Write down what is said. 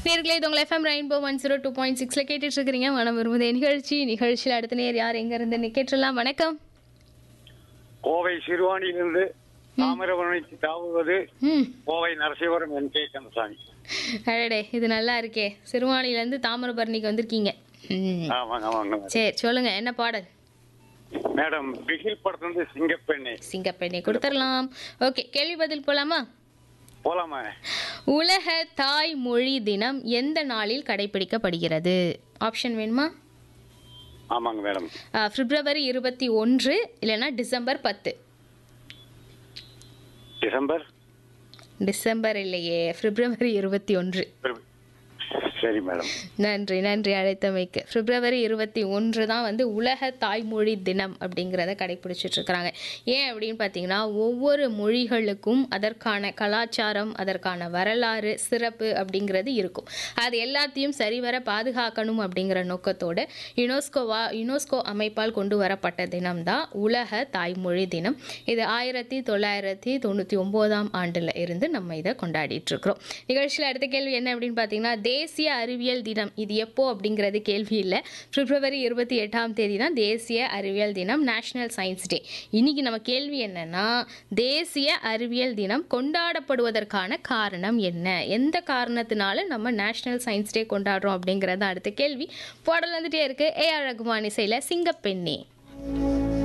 நேர்களே இது உங்கள் FM Rainbow one zero two point சிக்ஸில் கேட்டுட்டு இருக்கிறீங்க மனம் விரும்புதே நிகழ்ச்சி நிகழ்ச்சியில் அடுத்த நேர் யார் எங்க இருந்து கேட்டுடலாம் வணக்கம் கோவை சிறுவாணியிலிருந்து தாமிரபரணிக்கு தாவுவது ம் கோவை நரசிவரம் என் கே கந்தசாமி அடடே இது நல்லா இருக்கே சிறுவாணிலேருந்து தாமிரபரணிக்கு வந்திருக்கீங்க ம் ஆமாங்க ஆமாங்க சரி சொல்லுங்க என்ன பாடல் மேடம் பிகில் படத்துலேருந்து சிங்கப்பெண்ணே சிங்கப்பெண்ணை கொடுத்துடலாம் ஓகே கேள்வி பதில் போலாமா போலாமா உலக தாய்மொழி தினம் எந்த நாளில் கடைபிடிக்கப்படுகிறது ஆப்ஷன் வேணுமா ஆமாங்க மேடம் ஆ, பிப்ரவரி இருபத்தி ஒன்று இல்லைன்னா டிசம்பர் பத்து டிசம்பர் டிசம்பர் இல்லையே பிப்ரவரி இருபத்தி ஒன்று சரி மேடம் நன்றி நன்றி அழைத்தமைக்கு பிப்ரவரி இருபத்தி ஒன்று தான் வந்து உலக தாய்மொழி தினம் அப்படிங்கிறத கடைபிடிச்சிட்டு இருக்கிறாங்க ஏன் அப்படின்னு பார்த்தீங்கன்னா ஒவ்வொரு மொழிகளுக்கும் அதற்கான கலாச்சாரம் அதற்கான வரலாறு சிறப்பு அப்படிங்கிறது இருக்கும் அது எல்லாத்தையும் சரிவர பாதுகாக்கணும் அப்படிங்கிற நோக்கத்தோடு யுனெஸ்கோவா யுனெஸ்கோ அமைப்பால் கொண்டு வரப்பட்ட தினம் தான் உலக தாய்மொழி தினம் இது ஆயிரத்தி தொள்ளாயிரத்தி தொண்ணூற்றி ஒம்போதாம் ஆண்டில் இருந்து நம்ம இதை கொண்டாடிட்டு இருக்கிறோம் நிகழ்ச்சியில் அடுத்த கேள்வி என்ன அப்படின்னு பார்த்தீங்கன்னா தேசிய அறிவியல் தினம் இது எப்போ அப்படிங்கிறது கேள்வி இல்லை பிப்ரவரி இருபத்தி எட்டாம் தேதி தான் தேசிய அறிவியல் தினம் நேஷனல் சயின்ஸ் டே இன்னைக்கு நம்ம கேள்வி என்னன்னா தேசிய அறிவியல் தினம் கொண்டாடப்படுவதற்கான காரணம் என்ன எந்த காரணத்தினால நம்ம நேஷனல் சயின்ஸ் டே கொண்டாடுறோம் அப்படிங்கிறது அடுத்த கேள்வி பாடல் வந்துட்டே இருக்கு ஏ ஆர் ரகுமான் இசையில் சிங்கப்பெண்ணே